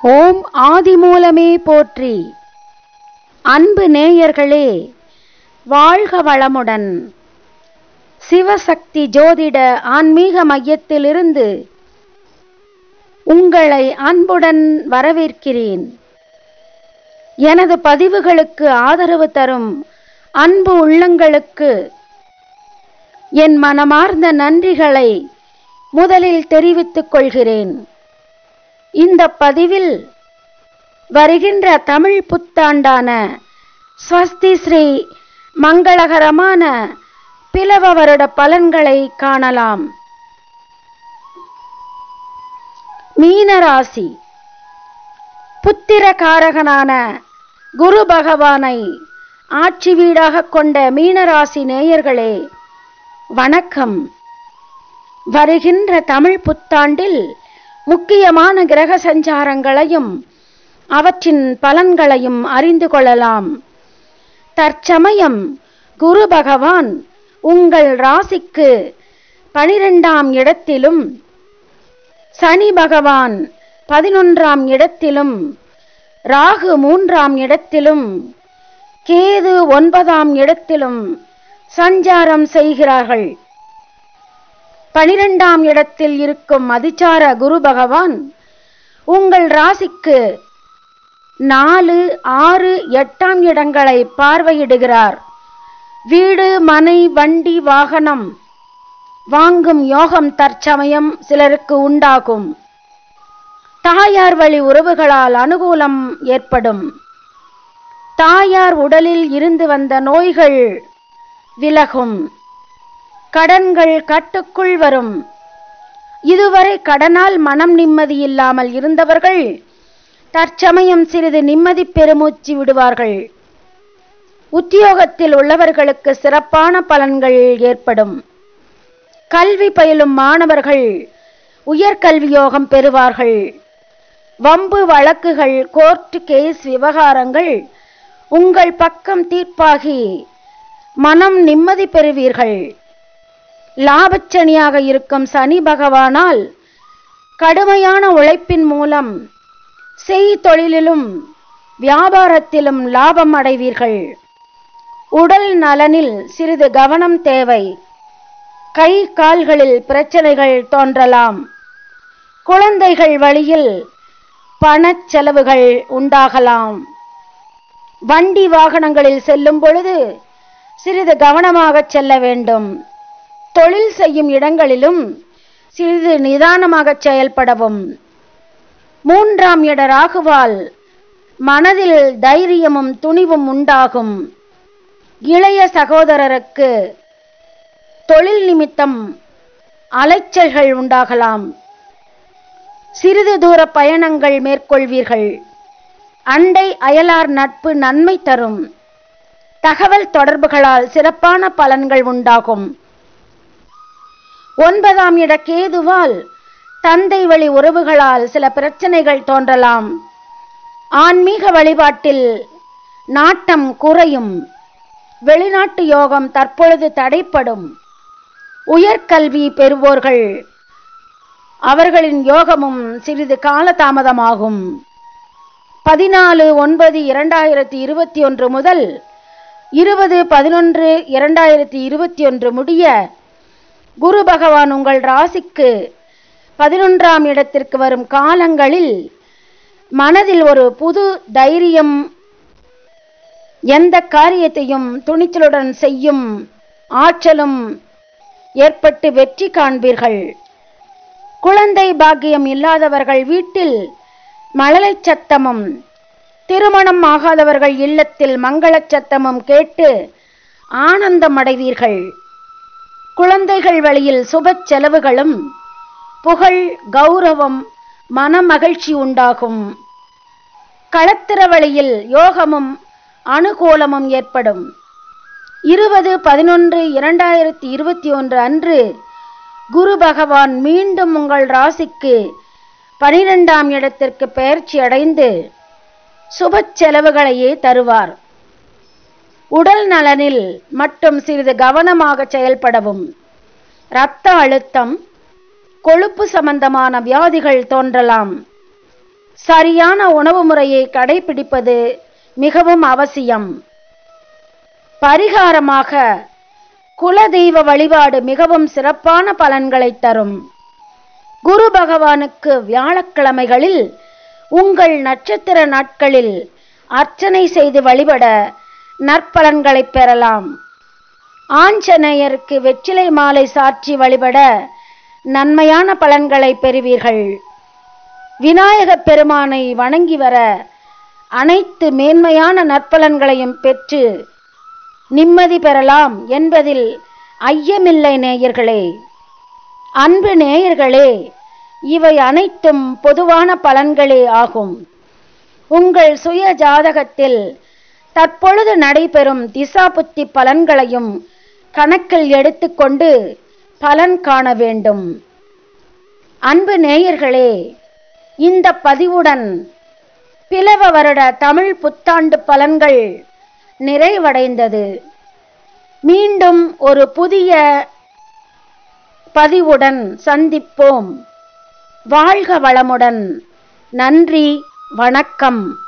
ஓம் ஆதிமூலமே போற்றி அன்பு நேயர்களே வாழ்க வளமுடன் சிவசக்தி ஜோதிட ஆன்மீக மையத்திலிருந்து உங்களை அன்புடன் வரவேற்கிறேன் எனது பதிவுகளுக்கு ஆதரவு தரும் அன்பு உள்ளங்களுக்கு என் மனமார்ந்த நன்றிகளை முதலில் தெரிவித்துக் கொள்கிறேன் இந்த பதிவில் வருகின்ற தமிழ் புத்தாண்டான ஸ்வஸ்தி ஸ்ரீ மங்களகரமான பிளவ வருட பலன்களை காணலாம் மீனராசி புத்திரகாரகனான குரு பகவானை ஆட்சி வீடாக கொண்ட மீனராசி நேயர்களே வணக்கம் வருகின்ற தமிழ் புத்தாண்டில் முக்கியமான கிரக சஞ்சாரங்களையும் அவற்றின் பலன்களையும் அறிந்து கொள்ளலாம் தற்சமயம் குரு பகவான் உங்கள் ராசிக்கு பனிரெண்டாம் இடத்திலும் சனி பகவான் பதினொன்றாம் இடத்திலும் ராகு மூன்றாம் இடத்திலும் கேது ஒன்பதாம் இடத்திலும் சஞ்சாரம் செய்கிறார்கள் பனிரெண்டாம் இடத்தில் இருக்கும் அதிச்சார குரு பகவான் உங்கள் ராசிக்கு நாலு ஆறு எட்டாம் இடங்களை பார்வையிடுகிறார் வீடு மனை வண்டி வாகனம் வாங்கும் யோகம் தற்சமயம் சிலருக்கு உண்டாகும் தாயார் வழி உறவுகளால் அனுகூலம் ஏற்படும் தாயார் உடலில் இருந்து வந்த நோய்கள் விலகும் கடன்கள் கட்டுக்குள் வரும் இதுவரை கடனால் மனம் நிம்மதி இல்லாமல் இருந்தவர்கள் தற்சமயம் சிறிது நிம்மதி பெருமூச்சு விடுவார்கள் உத்தியோகத்தில் உள்ளவர்களுக்கு சிறப்பான பலன்கள் ஏற்படும் கல்வி பயிலும் மாணவர்கள் உயர்கல்வி யோகம் பெறுவார்கள் வம்பு வழக்குகள் கோர்ட் கேஸ் விவகாரங்கள் உங்கள் பக்கம் தீர்ப்பாகி மனம் நிம்மதி பெறுவீர்கள் லாபச்சனியாக இருக்கும் சனி பகவானால் கடுமையான உழைப்பின் மூலம் செய் தொழிலிலும் வியாபாரத்திலும் லாபம் அடைவீர்கள் உடல் நலனில் சிறிது கவனம் தேவை கை கால்களில் பிரச்சனைகள் தோன்றலாம் குழந்தைகள் வழியில் பணச் செலவுகள் உண்டாகலாம் வண்டி வாகனங்களில் செல்லும் பொழுது சிறிது கவனமாக செல்ல வேண்டும் தொழில் செய்யும் இடங்களிலும் சிறிது நிதானமாக செயல்படவும் மூன்றாம் இட ராகுவால் மனதில் தைரியமும் துணிவும் உண்டாகும் இளைய சகோதரருக்கு தொழில் நிமித்தம் அலைச்சல்கள் உண்டாகலாம் சிறிது தூர பயணங்கள் மேற்கொள்வீர்கள் அண்டை அயலார் நட்பு நன்மை தரும் தகவல் தொடர்புகளால் சிறப்பான பலன்கள் உண்டாகும் ஒன்பதாம் இட கேதுவால் தந்தை வழி உறவுகளால் சில பிரச்சனைகள் தோன்றலாம் ஆன்மீக வழிபாட்டில் நாட்டம் குறையும் வெளிநாட்டு யோகம் தற்பொழுது தடைப்படும் உயர்கல்வி பெறுவோர்கள் அவர்களின் யோகமும் சிறிது காலதாமதமாகும் பதினாலு ஒன்பது இரண்டாயிரத்தி இருபத்தி ஒன்று முதல் இருபது பதினொன்று இரண்டாயிரத்தி இருபத்தி ஒன்று முடிய குரு பகவான் உங்கள் ராசிக்கு பதினொன்றாம் இடத்திற்கு வரும் காலங்களில் மனதில் ஒரு புது தைரியம் எந்த காரியத்தையும் துணிச்சலுடன் செய்யும் ஆற்றலும் ஏற்பட்டு வெற்றி காண்பீர்கள் குழந்தை பாக்கியம் இல்லாதவர்கள் வீட்டில் மழலை சத்தமும் திருமணம் ஆகாதவர்கள் இல்லத்தில் மங்களச் சத்தமும் கேட்டு ஆனந்தம் அடைவீர்கள் குழந்தைகள் வழியில் சுப செலவுகளும் புகழ் கௌரவம் மனமகிழ்ச்சி உண்டாகும் களத்திர வழியில் யோகமும் அனுகூலமும் ஏற்படும் இருபது பதினொன்று இரண்டாயிரத்தி இருபத்தி ஒன்று அன்று குரு பகவான் மீண்டும் உங்கள் ராசிக்கு பனிரெண்டாம் இடத்திற்கு பெயர்ச்சி அடைந்து சுப செலவுகளையே தருவார் உடல் நலனில் மட்டும் சிறிது கவனமாக செயல்படவும் இரத்த அழுத்தம் கொழுப்பு சம்பந்தமான வியாதிகள் தோன்றலாம் சரியான உணவு முறையை கடைபிடிப்பது மிகவும் அவசியம் பரிகாரமாக குலதெய்வ வழிபாடு மிகவும் சிறப்பான பலன்களை தரும் குரு பகவானுக்கு வியாழக்கிழமைகளில் உங்கள் நட்சத்திர நாட்களில் அர்ச்சனை செய்து வழிபட நற்பலன்களை பெறலாம் ஆஞ்சநேயருக்கு வெற்றிலை மாலை சாற்றி வழிபட நன்மையான பலன்களை பெறுவீர்கள் விநாயகப் பெருமானை வணங்கி வர அனைத்து மேன்மையான நற்பலன்களையும் பெற்று நிம்மதி பெறலாம் என்பதில் ஐயமில்லை நேயர்களே அன்பு நேயர்களே இவை அனைத்தும் பொதுவான பலன்களே ஆகும் உங்கள் சுய ஜாதகத்தில் தற்பொழுது நடைபெறும் திசாபுத்தி பலன்களையும் கணக்கில் எடுத்துக்கொண்டு பலன் காண வேண்டும் அன்பு நேயர்களே இந்த பதிவுடன் பிளவ வருட தமிழ் புத்தாண்டு பலன்கள் நிறைவடைந்தது மீண்டும் ஒரு புதிய பதிவுடன் சந்திப்போம் வாழ்க வளமுடன் நன்றி வணக்கம்